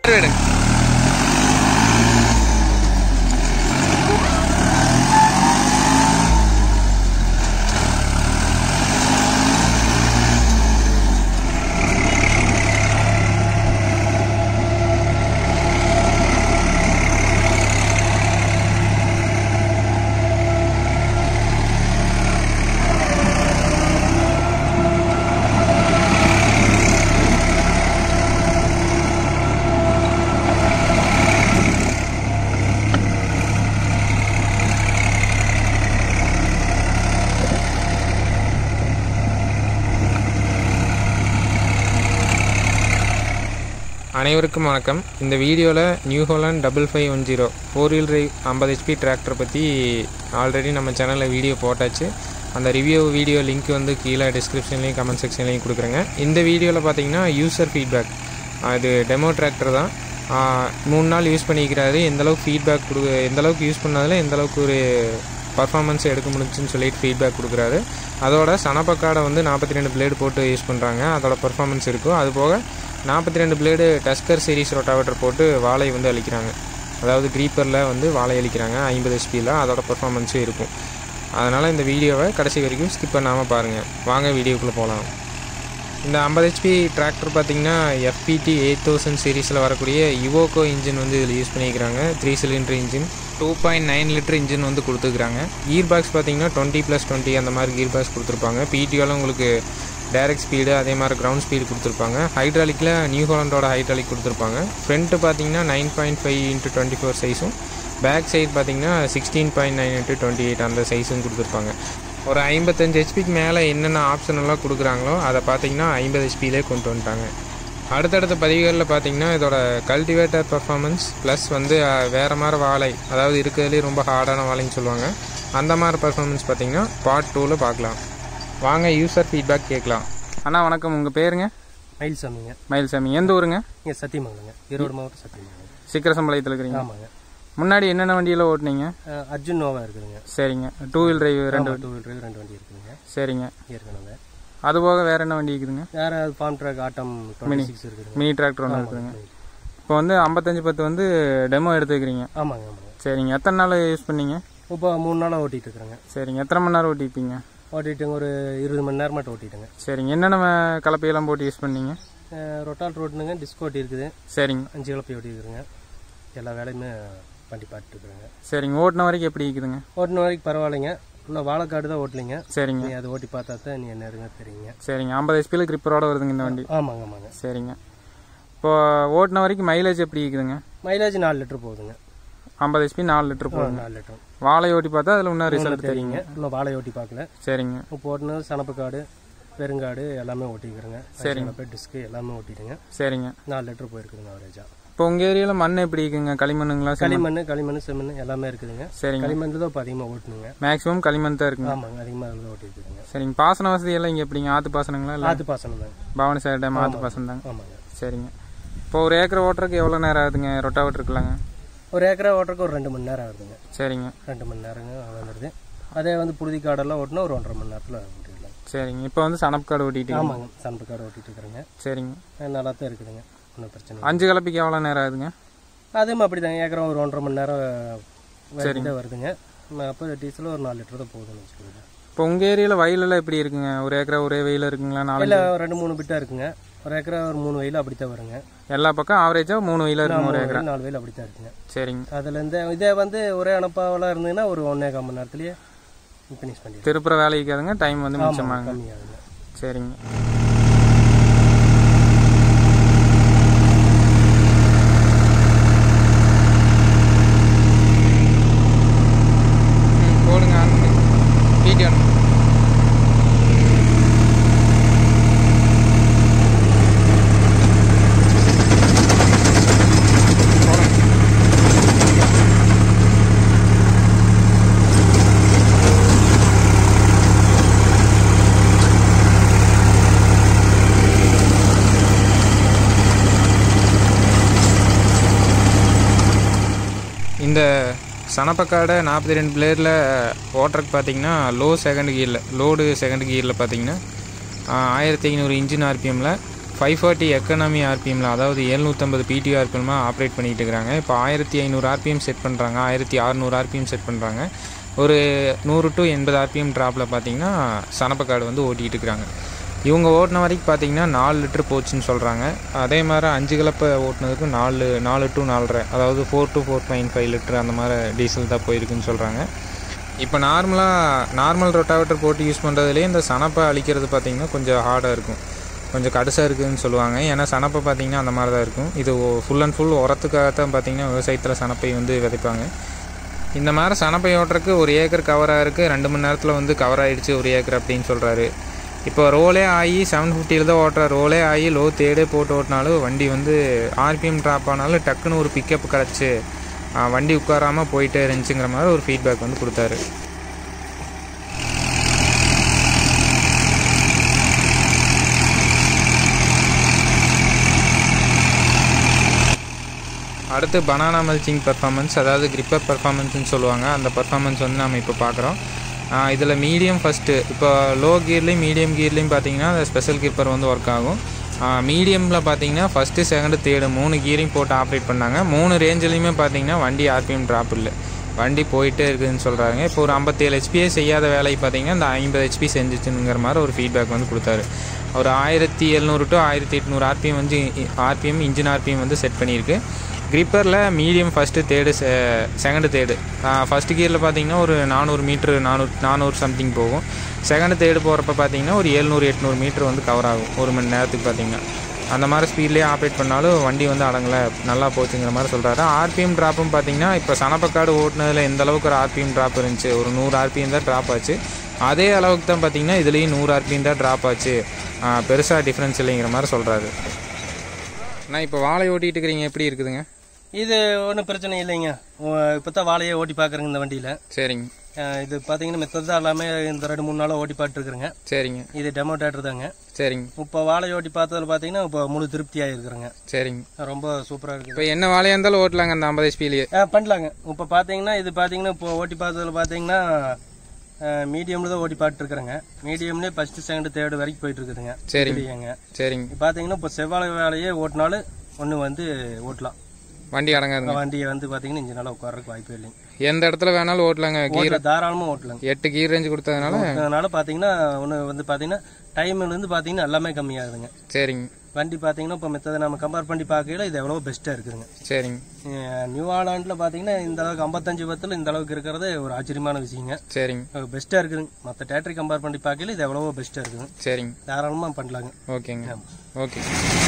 எடுங்க அனைவருக்கும் வணக்கம் இந்த வீடியோவில் New Holland double five one zero four wheel drive ஐம்பது ஹெச்பி டிராக்டர் பற்றி ஆல்ரெடி நம்ம சேனலில் வீடியோ போட்டாச்சு அந்த ரிவ்யூ வீடியோ லிங்க் வந்து கீழே டிஸ்கிரிப்ஷன்லேயும் கமெண்ட் செக்ஷன்லேயும் கொடுக்குறேங்க இந்த வீடியோவில் பார்த்தீங்கன்னா யூசர் ஃபீட்பேக் இது டெமோ டிராக்டர் தான் ஆஹ் மூணு நாள் யூஸ் பண்ணிக்கிறாரு எந்த அளவுக்கு ஃபீட்பேக் கொடு எந்த அளவுக்கு யூஸ் பண்ணதில் எந்த அளவுக்கு ஒரு பர்ஃபார்மன்ஸ் எடுக்க முடிஞ்சுன்னு சொல்லிட்டு ஃபீட்பேக் கொடுக்குறாரு அதோட சனப்பக்காடை வந்து நாற்பத்தி ரெண்டு பிளேடு போட்டு யூஸ் பண்ணுறாங்க அதோட பர்ஃபார்மன்ஸ் இருக்கும் அது போக நாற்பத்தி ரெண்டு பிளேடு டஸ்கர் சீரிஸ் ரொட்டாவேட்டர் போட்டு வாழை வந்து அழிக்கிறாங்க அதாவது க்ரீப்பரில் வந்து வாழை அழிக்கிறாங்க ஐம்பது ஹெச்பியில் அதோட பர்ஃபார்மன்ஸும் இருக்கும் அதனால் இந்த வீடியோவை கடைசி வரைக்கும் ஸ்கிப் பண்ணாமல் பாருங்கள் வாங்க வீடியோக்குள்ளே போகலாம் இந்த ஐம்பது ஹெச்பி டிராக்டர் பார்த்தீங்கன்னா எஃபிடி எயிட் தௌசண்ட் சீரீஸில் வரக்கூடிய யுவோகோ இன்ஜின் வந்து இதில் யூஸ் பண்ணிக்கிறாங்க three cylinder engine two point nine litre engine வந்து கொடுத்துருக்காங்க கீர் பாக்ஸ் பார்த்தீங்கன்னா டுவெண்ட்டி ப்ளஸ் டுவெண்ட்டி அந்த மாதிரி கீர் பாக்ஸ் கொடுத்துருப்பாங்க பிடிஓவில் உங்களுக்கு டைரக்ட் ஸ்பீடு அதே மாதிரி கிரவுண்ட் ஸ்பீடு கொடுத்துருப்பாங்க ஹைட்ராலிக்கில் நியூ ஹாலண்டோட ஹைட்ராலிக் கொடுத்துருப்பாங்க ஃப்ரண்ட்டு பார்த்தீங்கன்னா nine point five into twenty four சைஸும் பேக் சைடு பார்த்தீங்கன்னா sixteen point nine into twenty eight அந்த சைஸும் கொடுத்துருப்பாங்க ஒரு ஐம்பத்தஞ்சு ஹெச்பிக்கு மேலே என்னென்ன ஆப்ஷன் எல்லாம் கொடுக்குறாங்களோ அதை பார்த்தீங்கன்னா ஐம்பது ஹெச்பிலே கொண்டு வந்துட்டாங்க அடுத்தடுத்த பதிவுகளில் பார்த்தீங்கன்னா இதோட கல்டிவேட்டர் பர்ஃபார்மன்ஸ் ப்ளஸ் வந்து அஹ், வேறு மாதிரி வாழை அதாவது இருக்கிறதுலே ரொம்ப ஹார்டான வாழைன்னு சொல்லுவாங்க அந்த மாதிரி பர்ஃபார்மன்ஸ் பார்த்தீங்கன்னா பார்ட் டூவில் பார்க்கலாம் வாங்க யூசர் ஃபீட்பேக் கேட்கலாம் அண்ணா வணக்கம் உங்கள் பேருங்க மயில்சாமிங்க மயில்சாமி எந்த ஊருங்க இங்கே சத்தியமங்கலங்க ஈரோடு மாவட்டம் சத்தியமங்கலம் சிக்கரசம்பாளையத்தில் இருக்கிறீங்க ஆமாங்க முன்னாடி என்னென்ன வண்டியில் ஓட்டுனீங்க அஹ், அர்ஜுன் நோவா இருக்குதுங்க சரிங்க டூ வீல் டிரைவ் ரெண்டு டூ வீல் டிரைவ் ரெண்டு வண்டி இருக்குதுங்க சரிங்க ஏற்கனவே அது போக வேறு என்ன வண்டி இருக்குதுங்க வேற Farmtrac Atom twenty six இருக்குதுங்க மினி டிராக்டர் ஒன்று இருக்குதுங்க இப்போ வந்து ஐம்பத்தஞ்சு பத்து வந்து டெமோ எடுத்துக்கிறீங்க ஆமாங்க ஆமாங்க சரிங்க எத்தனை நாள் யூஸ் பண்ணீங்க இப்போ மூணு நாளாக ஓட்டிட்டு இருக்கிறேங்க சரிங்க எத்தனை மணி நேரம் ஓட்டிப்பீங்க ஓட்டிட்டுங்க ஒரு இருபது மணி நேரம் மட்டும் ஓட்டிட்டுங்க சரிங்க என்னென்ன வ- கலப்பையெல்லாம் போட்டு யூஸ் பண்ணீங்க ரொட்டால் ரோட்டுனுங்க டிஸ்க் ஓட்டி இருக்குது சரிங்க அஞ்சு கிளப்பி ஓட்டி இருக்குதுங்க எல்லா வேலையுமே பண்ணி பார்த்துட்டு இருக்கிறேங்க சரிங்க ஓட்டின வரைக்கும் எப்படி இருக்குதுங்க ஓட்டின வரைக்கும் பரவாயில்லைங்க ஃபுல்லாக வாழைக்காடு தான் ஓட்டலைங்க சரிங்க நீ அதை ஓட்டி பார்த்தா தான் நீ என்ன இருங்க தெரியுங்க சரிங்க ஐம்பது ஹெச்பியில் கிரிப்பரோட வருதுங்க இந்த வண்டி ஆமாங்க ஆமாங்க சரிங்க இப்போ ஓட்டின வரைக்கும் மைலேஜ் எப்படி இருக்குதுங்க மைலேஜ் நாலு லிட்டர் போகுதுங்க ஐம்பது ஹெச்பி நாலு லிட்டர் போகுதுங்க நாலு லிட்டர் வாழை ஓட்டி பார்த்தா அதில் இன்னும் ரிசல்ட் தெரியுங்க தெரியுங்க இன்னும் வாழை ஓட்டி பார்க்கல சரிங்க இப்போ ஓட்டுனது சனப்பு காடு பெருங்காடு எல்லாமே ஓட்டிக்கிறேங்க சரிங்க டிஸ்க்கு எல்லாமே ஓட்டிடுங்க சரிங்க நாலு லிட்டர் போயிருக்குதுங்க அவரேஜா இப்போ உங்கள் ஏரியாவில் மண் எப்படி இருக்குங்க களிமண்ணுங்களா செம்மண்? களிமண் களிமண் செம்மண் எல்லாமே இருக்குதுங்க சரிங்க களிமண் தான் இப்போ அதிகமாக ஓட்டுனுங்க மேக்ஸிமம் களிமண் தான் இருக்குங்க ஆமாங்க அதிகமாக அதில் ஓட்டிருக்குதுங்க சரிங்க பாசன வசதி எல்லாம் இங்கே எப்படிங்க ஆற்று பாசனங்களா இல்லை ஆத்து பாசனம் தாங்க பவானி சார் டேம் ஆற்று பாசனம் தாங்க ஆமாங்க சரிங்க இப்போ ஒரு ஏக்கர் ஓட்டுறதுக்கு எவ்வளோ நேரம் ஆகுதுங்க ரொட்டாவட் இருக்கலாங்க ஒரு ஏக்கரா ஓட்டுறதுக்கு ஒரு ரெண்டு மணி நேரம் ஆகுதுங்க சரிங்க ரெண்டு மணி நேரங்க வந்துடுது அதே வந்து புழுதி காடெல்லாம் ஓட்டினா ஒரு ஒன்றரை மணி நேரத்தில் ஓட்டிடலாம் சரிங்க இப்போ வந்து சனப் கார்டு ஓட்டிட்டு ஆமாங்க சனப்பு காடு ஓட்டிட்டு இருக்கிறேங்க சரிங்க நல்லா தான் இருக்குதுங்க ஒன்றும் பிரச்சனை இல்லை. அஞ்சு கலப்பிக்கு எவ்வளோ நேரம் ஆகுதுங்க அதுவும் அப்படி தாங்க ஏக்கரம் ஒரு ஒன்றரை மணி நேரம் வரைக்கும் வருதுங்க அப்போ டீசல் ஒரு நாலு லிட்டர் தான் போகுதுன்னு வச்சுக்கோங்க இப்போ உங்கள் ஏரியாவில் வயலெல்லாம் எப்படி இருக்குங்க ஒரு ஏக்கரா ஒரே வெயில் இருக்குங்களா நாலு இல்லை ரெண்டு மூணு பிட்டா இருக்குங்க ஒரு ஏக்கரா ஒரு மூணு வயல் அப்படித்தான் வருங்க எல்லா பக்கம் ஆவரேஜாக மூணு வெயில இருக்குங்க ஒரு மூணு வயல், நாலு வயல் அப்படித்தான் இருக்குங்க சரிங்க அதுலேருந்து இதே வந்து ஒரே அனுப்பாவெல்லாம் இருந்ததுன்னா ஒரு ஒன்றே கால் மணி நேரத்துலேயே ஃபினிஷ் பண்ணிடலாம் திருப்புற வேலைக்காதுங்க டைம் வந்து மிச்சமாங்க கம்மியாகுங்க சரிங்க ம், போடுங்க ஆன் பண்ணி வீடியோ அனுப்பு. போடுங்க. இந்த சனப்பக்காடை நாற்பத்தி ரெண்டு பிளேயரில் ஓட்டுறக்கு பார்த்தீங்கன்னா லோ செகண்ட் கியரில் லோடு செகண்ட் கியரில் பார்த்தீங்கன்னா ஆயிரத்தி ஐநூறு இன்ஜின் ஆர்பிஎம்மில் ஃபைவ் ஃபார்ட்டி எக்கனாமி ஆர்பிஎம்மில் அதாவது எழுநூற்றம்பது பிடி ஆர்பிஎம்மாக ஆப்ரேட் பண்ணிகிட்டு இருக்கிறாங்க இப்போ ஆயிரத்தி ஐநூறு ஆர்பிஎம் செட் பண்ணுறாங்க ஆயிரத்தி அறநூறு ஆர்பிஎம் செட் பண்ணுறாங்க ஒரு நூறு டு எண்பது ஆர்பிஎம் ட்ராப்பில் பார்த்தீங்கன்னா சனப்பக்காடு வந்து ஓட்டிகிட்டு இருக்கிறாங்க இவங்க ஓட்டின வரைக்கும் பார்த்தீங்கன்னா நாலு லிட்டர் போச்சுன்னு சொல்கிறாங்க அதே மாதிரி அஞ்சு கலப்பை ஓட்டினதுக்கு நாலு நாலு டு நாலரை அதாவது four to four point five litre அந்த மாதிரி டீசல் தான் போயிருக்குன்னு சொல்கிறாங்க இப்போ நார்மலாக நார்மல் ரொட்டாவேட்டர் போட்டு யூஸ் பண்ணுறதுலேயே இந்த சனப்பை அழிக்கிறது பார்த்திங்கன்னா கொஞ்சம் ஹார்டாக இருக்கும் கொஞ்சம் கடுசாக இருக்குதுன்னு சொல்லுவாங்க ஏன்னா சனப்பை பார்த்திங்கன்னா அந்த மாதிரி தான் இருக்கும் இது ஃபுல் அண்ட் ஃபுல் உரத்துக்காக தான் பார்த்திங்கன்னா விவசாயத்தில் சனப்பை வந்து விதைப்பாங்க இந்த மாதிரி சனப்பை ஓட்டுறதுக்கு ஒரு ஏக்கர் கவர் ஆகிருக்கு ரெண்டு மணி நேரத்தில் வந்து கவர் ஆகிடுச்சு ஒரு ஏக்கர் அப்படின்னு சொல்கிறாரு இப்போ ரோலே ஆகி செவன் ஃபிஃப்டியில் தான் ஓட்டுற ரோலே ஆகி லோ தேடே போட்டு ஓட்டினாலும் வண்டி வந்து ஆர்பிஎம் ட்ராப் ஆனாலும் டக்குன்னு ஒரு பிக்கப் கிடச்சி வண்டி உட்காராமல் போயிட்டே இருந்துச்சுங்கிற மாதிரி ஒரு ஃபீட்பேக் வந்து கொடுத்தாரு அடுத்து பனானா மல்ச்சிங் பர்ஃபார்மன்ஸ் அதாவது கிரிப்பர் பர்ஃபார்மன்ஸ்னு சொல்லுவாங்க அந்த பர்ஃபார்மன்ஸ் வந்து நம்ம இப்போ பார்க்குறோம் இதில் மீடியம் ஃபஸ்ட்டு இப்போ லோ கீர்லேயும் மீடியம் கீர்லேயும் பார்த்தீங்கன்னா அந்த ஸ்பெஷல் கிப்பர் வந்து ஒர்க் ஆகும் மீடியமில் பார்த்தீங்கன்னா ஃபஸ்ட்டு செகண்டு தேர்டு மூணு கீரையும் போட்டு ஆப்ரேட் பண்ணாங்க மூணு ரேஞ்சிலையுமே பார்த்தீங்கன்னா வண்டி ஆர்பிஎம் ட்ராப் இல்லை வண்டி போயிட்டே இருக்குதுன்னு சொல்கிறாங்க இப்போ ஒரு ஐம்பத்தேழு ஹெச்பியே செய்யாத வேலையை பார்த்தீங்கன்னா இந்த ஐம்பது ஹெச்பி செஞ்சிச்சுங்கிற மாதிரி ஒரு ஃபீட்பேக் வந்து கொடுத்தாரு ஒரு ஆயிரத்தி எழுநூறு டு ஆயிரத்தி எட்நூறு ஆர்பிஎம் வந்து ஆர்பிஎம் இன்ஜின் ஆர்பிஎம் வந்து செட் பண்ணியிருக்கு கிரிப்பரில் medium first third second third first கியரில் பார்த்தீங்கன்னா ஒரு நானூறு மீட்ரு நானூறு நானூறு சம்திங் போகும் செகண்டு தேர்டு போகிறப்ப பார்த்தீங்கன்னா ஒரு எழுநூறு எட்நூறு மீட்ரு வந்து கவர் ஆகும் ஒரு மணி நேரத்துக்கு பார்த்தீங்கன்னா அந்த மாதிரி ஸ்பீட்லேயே ஆப்ரேட் பண்ணாலும் வண்டி வந்து அடங்கலை நல்லா போச்சுங்கிற மாதிரி சொல்கிறாரு ஆர்பிஎம் ட்ராப்பும் பார்த்தீங்கன்னா இப்போ சனப்பக்காடு ஓட்டுனதில் எந்த அளவுக்கு ஒரு ஆர்பிஎம் ட்ராப் இருந்துச்சு ஒரு நூறு ஆர்பிஎம் தான் ட்ராப் ஆச்சு அதே அளவுக்கு தான் பார்த்தீங்கன்னா இதுலேயும் நூறு ஆர்பிஎம் தான் ட்ராப் ஆச்சு பெருசாக டிஃப்ரென்ஸ் இல்லைங்கிற மாதிரி சொல்கிறாரு நான் இப்போ வாழை ஓட்டிகிட்டு இருக்கிறீங்க எப்படி இருக்குதுங்க இது ஒன்றும் பிரச்சனை இல்லைங்க இப்போ தான் வாழையே ஓட்டி பார்க்குறேங்க இந்த வண்டியில் சரிங்க இது பார்த்தீங்கன்னா மித்தது தான் எல்லாமே இந்த ரெண்டு மூணு நாளாக ஓட்டி பார்த்துருக்குறேங்க சரிங்க இது டெமோ டேட்டர் தாங்க சரிங்க இப்போ வாழை ஓட்டி பார்த்ததுல பார்த்தீங்கன்னா இப்போ முழு திருப்தியாக இருக்கிறேங்க சரிங்க ரொம்ப சூப்பராக இருக்குது இப்போ என்ன வாழையாக இருந்தாலும் ஓட்டலாங்க அந்த ஐம்பது ஹெச்பிலேயே ஆ பண்ணலாங்க இப்போ பார்த்தீங்கன்னா இது பார்த்தீங்கன்னா இப்போ ஓட்டி பார்த்ததுல பார்த்தீங்கன்னா மீடியமில் தான் ஓட்டி பார்த்துருக்குறேங்க மீடியம்லேயே ஃபஸ்ட்டு செகண்ட் தேர்டு வரைக்கும் போயிட்டு இருக்குதுங்க சரிங்க இல்லையாங்க சரிங்க பார்த்தீங்கன்னா இப்போ செவ்வாழை வேலையே ஓட்டினாலும் ஒன்று வந்து ஓட்டலாம் வண்டி அடங்காதுங்க வண்டியை வந்து பார்த்தீங்கன்னா இஞ்சி நாளாக உட்காரக்கு வாய்ப்பே இல்லைங்க எந்த இடத்துல வேணாலும் ஓட்டலாங்க கீர் ஓட்டலாம் தாராளமாக ஓட்டலாங்க எட்டு கீர் ரேஞ்சு கொடுத்ததுனால அதனால பார்த்தீங்கன்னா ஒன்று வந்து பார்த்தீங்கன்னா டைம்ல இருந்து பார்த்தீங்கன்னா எல்லாமே கம்மியாகுதுங்க சரிங்க வண்டி பார்த்தீங்கன்னா இப்போ மித்ததை நம்ம கம்பேர் பண்ணி பார்க்கையில இது எவ்வளோ பெஸ்ட்டாக இருக்குதுங்க சரிங்க அஹ் நியூ ஆலாண்டில் பார்த்தீங்கன்னா இந்த அளவுக்கு ஐம்பத்தஞ்சு பத்தில் இந்த அளவுக்கு இருக்கிறது ஒரு ஆச்சரியமான விஷயங்க சரிங்க பெஸ்ட்டாக இருக்குதுங்க மற்ற டேட்டரி கம்பேர் பண்ணி பார்க்கையில இது எவ்வளவோ பெஸ்ட்டாக இருக்குதுங்க சரிங்க தாராளமாக பண்ணலாங்க ஓகேங்க ஓகே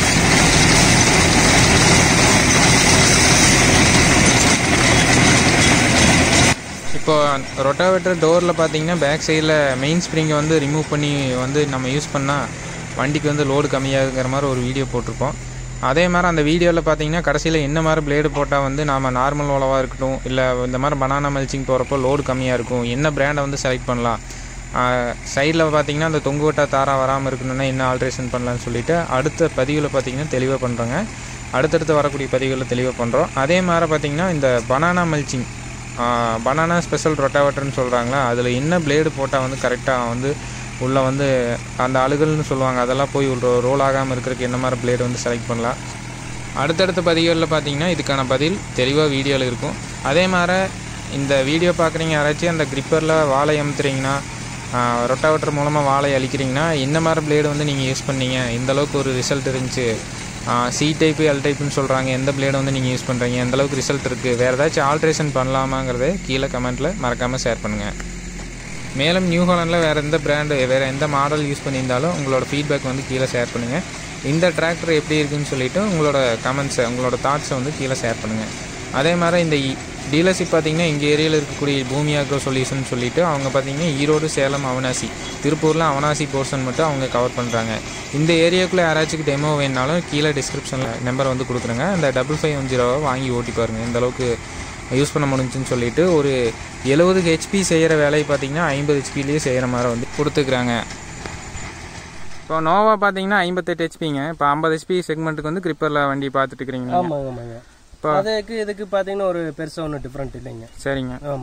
இப்போ ரொட்டாவேட்டர் டோரில் பார்த்தீங்கன்னா பேக் சைடில் மெயின் ஸ்ப்ரிங்கை வந்து ரிமூவ் பண்ணி வந்து நம்ம யூஸ் பண்ணால் வண்டிக்கு வந்து லோடு கம்மியாகுங்கிற மாதிரி ஒரு வீடியோ போட்டிருப்போம் அதே மாதிரி அந்த வீடியோவில் பார்த்தீங்கன்னா கடைசியில் என்ன மாதிரி பிளேடு போட்டால் வந்து நாம் நார்மல் உழவாக இருக்கட்டும் இல்லை இந்த மாதிரி பனானா மல்ச்சிங் போகிறப்போ லோடு கம்மியாக இருக்கும் என்ன பிராண்டை வந்து செலக்ட் பண்ணலாம் சைடில் பார்த்தீங்கன்னா அந்த தொங்கு விட்டா தாரா வராமல் இருக்கணும்னா என்ன ஆல்ட்ரேஷன் பண்ணலான்னு சொல்லிட்டு அடுத்த பதிவில் பார்த்தீங்கன்னா தெளிவாக பண்ணுறோங்க அடுத்தடுத்து வரக்கூடிய பதிவுகளில் தெளிவாக பண்ணுறோம் அதே மாதிரி பார்த்தீங்கன்னா இந்த பனானா மல்ச்சிங் பனானா ஸ்பெஷல் ரொட்டாவேட்டர்னு சொல்கிறாங்களா அதில் என்ன பிளேடு போட்டால் வந்து கரெக்டாக வந்து உள்ளே வந்து அந்த அழுகல்னு சொல்லுவாங்க அதெல்லாம் போய் உள்ள ரோல் ஆகாமல் இருக்கிறதுக்கு என்ன மாதிரி பிளேடு வந்து செலக்ட் பண்ணலாம் அடுத்தடுத்த பதிவுகளில் பார்த்தீங்கன்னா இதுக்கான பதில் தெளிவாக வீடியோவில் இருக்கும் அதே மாதிரி இந்த வீடியோ பார்க்குறீங்க யாராச்சும் அந்த கிரிப்பரில் வாழை அமுத்துறீங்கன்னா ரொட்டாவேட்டர் மூலமாக வாழை அழிக்கிறீங்கன்னா என்ன மாதிரி பிளேடு வந்து நீங்கள் யூஸ் பண்ணீங்க இந்த அளவுக்கு ஒரு ரிசல்ட் இருந்துச்சு சி டைப்பு எல் டைப்புன்னு சொல்கிறாங்க எந்த பிளேடு வந்து நீங்கள் யூஸ் பண்ணுறீங்க எந்த அளவுக்கு ரிசல்ட் இருக்குது வேறு ஏதாச்சும் ஆல்ட்ரேஷன் பண்ணலாமாங்கிறத கீழே கமெண்ட்டில் மறக்காமல் ஷேர் பண்ணுங்கள் மேலும் நியூ ஹாலண்டில் வேறு எந்த பிராண்டு வேறு எந்த மாடல் யூஸ் பண்ணியிருந்தாலும் உங்களோட ஃபீட்பேக் வந்து கீழே ஷேர் பண்ணுங்கள் இந்த டிராக்டர் எப்படி இருக்குன்னு சொல்லிவிட்டு உங்களோட கமெண்ட்ஸை உங்களோட தாட்ஸை வந்து கீழே ஷேர் பண்ணுங்கள் அதே மாதிரி இந்த டீலர்ஷிப் பார்த்தீங்கன்னா எங்கள் ஏரியாவில் இருக்கக்கூடிய பூமி ஆக்ரோ சொல்யூஷன் சொல்லிட்டு அவங்க பார்த்தீங்கன்னா ஈரோடு சேலம் அவனாசி திருப்பூரில் அவனாசி போர்ஷன் மட்டும் அவங்க கவர் பண்ணுறாங்க இந்த ஏரியாவுக்குள்ளே யாராச்சும் டெமோ வேணுனாலும் கீழே டிஸ்கிரிப்ஷனில் நம்பர் வந்து கொடுக்குறேங்க அந்த டபுள் ஃபைவ் ஒன் ஜீரோவை வாங்கி ஓட்டி பாருங்கள் இந்த அளவுக்கு யூஸ் பண்ண முடிஞ்சுன்னு சொல்லிட்டு ஒரு எழுபது ஹெச்பி செய்கிற வேலையை பார்த்தீங்கன்னா ஐம்பது ஹெச்பிலேயே செய்கிற மாதிரி வந்து கொடுத்துக்கிறாங்க இப்போ நோவா பார்த்தீங்கன்னா ஐம்பத்தெட்டு ஹெச்பிங்க இப்போ ஐம்பது ஹெச்பி செக்மெண்ட்டுக்கு வந்து கிரிப்பரில் வண்டி பார்த்துட்டு இருக்கிறீங்க ஆமாங்க ஆமாங்க இப்போ அதுக்கு இதுக்கு பார்த்தீங்கன்னா ஒரு பெருசாக ஒன்றும் டிஃப்ரெண்ட் இல்லைங்க சரிங்க ஆமாங்க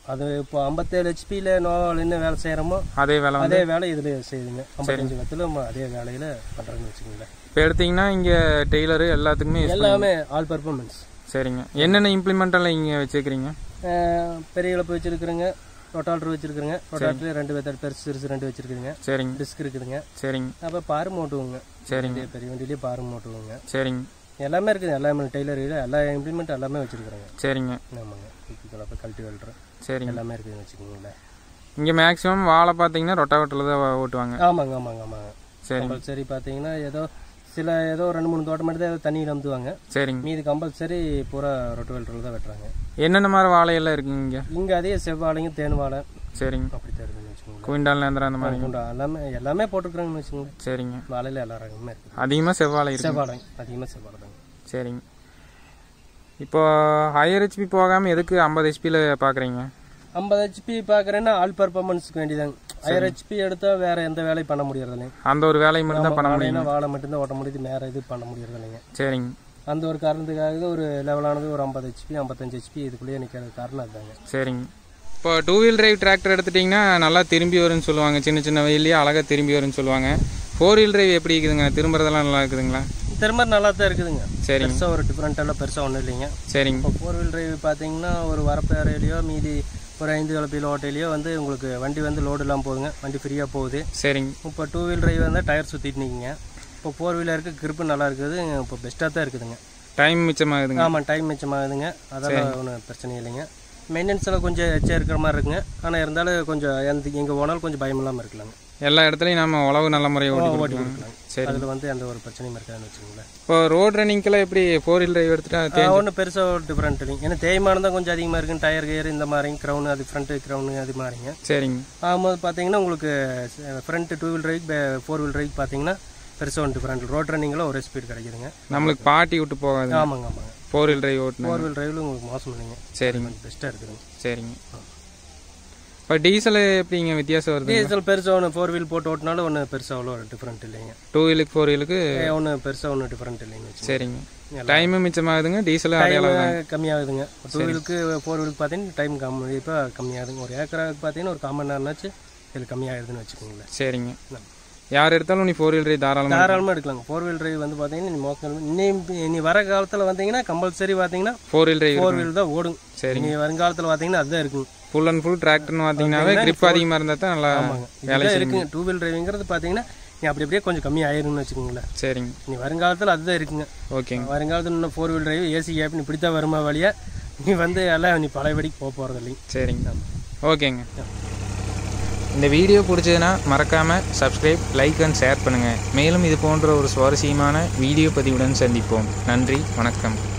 அது இப்போ ஐம்பத்தேழு ஹெச்பியில் நோவாவில் என்ன வேலை செய்கிறோமோ அதே வேலை வந்து அதே வேலை இதில் செய்யுதுங்க ஐம்பத்தஞ்சு பத்தில் அதே வேலையில் பண்ணுறேன்னு வச்சுக்கோங்களேன் இப்போ எடுத்தீங்கன்னா இங்கே டெய்லரு எல்லாத்துக்குமே use எல்லாமே ஆல் பர்ஃபார்மன்ஸ் சரிங்க என்னென்ன இம்ப்ளிமெண்டெல்லாம் இங்கே வச்சுருக்கிறீங்க பெரிய இழப்பு வச்சுருக்குறேங்க ரொட்டால்டர் வச்சுருக்குறேங்க ரொட்டால்டர் ரெண்டு மெத்தட் பெருசு சிறுசு ரெண்டு வச்சுருக்குதுங்க சரிங்க டிஸ்க் இருக்குதுங்க சரிங்க அப்போ பாரு மூட்டுவோங்க சரிங்க பெரிய பெரிய வண்டியிலேயே பாரு மூட்டுவோங்க சரிங்க எல்லாமே இருக்குது எல்லாமே டெய்லரில் எல்லா இம்ப்ளிமெண்ட் எல்லாமே வச்சுருக்குறேங்க சரிங்க ஆமாங்க குப்பி கலப்பை கல்ட்டி வெல்ட்ரு சரிங்க எல்லாமே இருக்குதுன்னு வச்சுக்கோங்களேன் இங்கே மேக்ஸிமம் வாழை பார்த்தீங்கன்னா ரொட்டாவட்டில் தான் ஓட்டுவாங்க ஆமாங்க ஆமாங்க ஆமாங்க சரிங்க கம்பல்சரி பார்த்தீங்கன்னா ஏதோ சில ஏதோ ரெண்டு மூணு தோட்டம் மட்டும் தான் ஏதோ தண்ணி நம்புவாங்க சரிங்க மீதி கம்பல்சரி பூரா ரொட்டு வெல்ட்ரில் தான் வெட்டுறாங்க என்னென்ன மாதிரி வாழையெல்லாம் இருக்குங்க இங்கே இங்கே அதே செவ்வாழைங்க தேன் வாழை சரிங்க அப்படி தான் இருக்குன்னு வச்சுக்கோங்களேன் குவிண்டால் நேந்திரம் அந்த மாதிரி குண்டா எல்லாமே எல்லாமே போட்டுருக்குறாங்கன்னு வச்சுக்கோங்களேன் சரிங்க வாழையில் எல்லா ரகமுமே இருக்குது அதிகமாக செவ்வாழை இருக்கு செவ்வாழை அதிகமாக செவ்வாழை தாங்க சரிங்க இப்போ ஹையர் ஹெச்பி போகாமல் எதுக்கு ஐம்பது ஹெச்பியில் பார்க்குறீங்க ஐம்பது ஹெச்பி பார்க்குறேன்னா ஆல் பர்ஃபார்மன்ஸ்க்கு வேண்டியதாங்க ஹையர் ஹெச்பி எடுத்தால் வேற எந்த வேலையும் பண்ண முடியறது இல்லைங்க அந்த ஒரு வேலையை மட்டும் தான் பண்ண முடியும் வாழைனா வாழை மட்டும்தான் ஓட்ட முடியுது வேற இது பண்ண முடியறது இல்லைங்க சரிங்க அந்த ஒரு காரணத்துக்காக ஒரு லெவலானது ஒரு ஐம்பது ஹெச்பி ஐம்பத்தஞ்சு ஹெச்பி இதுக்குள்ளேயே நிற்கிறது காரணம் அதுதாங்க சரிங்க இப்போ டூ வீல் டிரைவ் டிராக்டர் எடுத்துட்டிங்கன்னா நல்லா திரும்பி வரும்னு சொல்லுவாங்க சின்ன சின்ன வெயிலேயே அழகாக திரும்பி வரும்னு சொல்லுவாங்க ஃபோர் வீல் டிரைவ் எப்படி இருக்குதுங்க திரும்புறதெல்லாம் நல்லா இருக்குதுங்களா திரும்ப நல்லா தான் இருக்குதுங்க சரிங்க பெருசாக ஒரு டிஃப்ரெண்ட்டெல்லாம் பெருசாக ஒன்றும் இல்லைங்க சரிங்க இப்போ ஃபோர் வீல் டிரைவ் பார்த்தீங்கன்னா ஒரு வரப்பேரையிலையோ மீதி ஒரு ஐந்து கலப்பையில் ஓட்டையிலையோ வந்து உங்களுக்கு வண்டி வந்து லோடு இல்லாமல் போகுதுங்க வண்டி ஃப்ரீயாக போகுது சரிங்க இப்போ டூ வீல் டிரைவ் வந்து டயர் சுற்றிட்டு நிற்கிங்க இப்போ ஃபோர் வீலருக்கு கிரிப்பு நல்லா இருக்குது இப்போ பெஸ்ட்டாக தான் இருக்குதுங்க டைம் மிச்சமாகுதுங்க ஆமாம் டைம் மிச்சமாகுதுங்க அதெல்லாம் ஒன்றும் பிரச்சனை இல்லைங்க மெயின்டெனன்ஸ் எல்லாம் கொஞ்சம் எச்சா இருக்கிற மாதிரி இருக்குங்க ஆனால் இருந்தாலும் கொஞ்சம் எந்த எங்கே போனாலும் கொஞ்சம் பயம் இல்லாமல் இருக்கலாங்க எல்லா இடத்துலையும் நம்ம உழவு நல்ல முறையாக ஓட்டி ஓட்டி கொடுக்கலாம் கொடுக்கலாம் சரி அதில் வந்து எந்த ஒரு பிரச்சனையும் இருக்காதுன்னு வச்சுக்கோங்களேன் இப்போ ரோட் ரன்னிங்கெல்லாம் எப்படி ஃபோர் வீல் டிரைவ் எடுத்துட்டா தே- ஒன்றும் பெருசாக ஒரு டிஃப்ரெண்ட் இல்லைங்க ஏன்னா தேய்மானம் தான் கொஞ்சம் அதிகமாக இருக்குங்க டயர் கியர் இந்த மாதிரி க்ரௌன் அது ஃப்ரண்ட்டு க்ரௌனு அது மாதிரிங்க சரிங்க ஆகும்போது பார்த்தீங்கன்னா உங்களுக்கு front two wheel drive four wheel drive பார்த்தீங்கன்னா பெருசாக ஒன்று டிஃப்ரெண்ட் ரோட் ரன்னிங்கில் ஒரே ஸ்பீட் கிடைக்குதுங்க நம்மளுக்கு பாட்டி விட்டு போகாது ஆமாங்க ஆமாங்க ஃபோர் வீல் டிரைவ் ஓட்டணும் ஃபோர் வீல் டிரைவில் உங்களுக்கு மோசம் இல்லைங்க சரிங்க பெஸ்ட்டாக இருக்குதுங்க சரிங்க இப்போ டீசல் எப்படிங்க வித்தியாசம் வருது டீசல் பெருசாக ஒன்று ஃபோர் வீல் போட்டு ஓட்டினாலும் ஒன்று பெருசாக அவ்வளோ டிஃப்ரெண்ட் இல்லைங்க டூ வீலுக்கு ஃபோர் வீலுக்கு ஒன்று பெருசாக ஒன்று டிஃப்ரெண்ட் இல்லைங்க வச்சுக்கோங்க. சரிங்க டைமும் மிச்சமாகுதுங்க டீசல் அதே அளவு தான் டைம் கம்மியாகுதுங்க டூ வீலுக்கு ஃபோர் வீலுக்கு பார்த்தீங்கன்னா டைம் கண்டிப்பாக கம்மியாகுதுங்க ஒரு ஏக்கராவுக்கு பார்த்தீங்கன்னா ஒரு காமன் நேரம்னாச்சு இதில் கம்மியாகுதுன்னு வச்சுக்கோங்களேன் சரிங்க யார் எடுத்தாலும் நீ ஃபோர் வீல் டிரைவ் தாராளமாக தாராளமாக எடுக்கலாங்க ஃபோர் வீல் டிரைவ் வந்து பார்த்தீங்கன்னா நீ மோசம் இனி இனி வர காலத்தில் வந்தீங்கன்னா கம்பல்சரி பார்த்தீங்கன்னா four wheel drive four wheel தான் ஓடும் சரி. இனி வருங்காலத்தில் பார்த்தீங்கன்னா அதுதான் இருக்குங்க ஃபுல் அண்ட் ஃபுல் டிராக்டர்னு பார்த்தீங்கன்னாவே grip அதிகமாக இருந்தால் தான் நல்லா இதுதான் இருக்குங்க டூ வீல் டிரைவிங்கிறது பார்த்தீங்கன்னா நீ அப்படி அப்படியே கொஞ்சம் கம்மி ஆயிரும்னு வச்சுக்கோங்களேன் சரிங்க இனி வருங்காலத்தில் அதுதான் இருக்குங்க ஓகேங்க வருங்காலத்தில் இன்னும் four wheel drive AC cab நீ பிடித்தா வருமா வழியா நீ வந்து எல்லாம் நீ பழையபடிக்கு போக போகிறது இல்லைங்க சரிங்க ஓகேங்க இந்த வீடியோ பிடிச்சதுன்னா மறக்காமல் சப்ஸ்கிரைப் லைக் அண்ட் ஷேர் பண்ணுங்கள் மேலும் இது போன்ற ஒரு சுவாரஸ்யமான வீடியோ பதிவுடன் சந்திப்போம் நன்றி வணக்கம்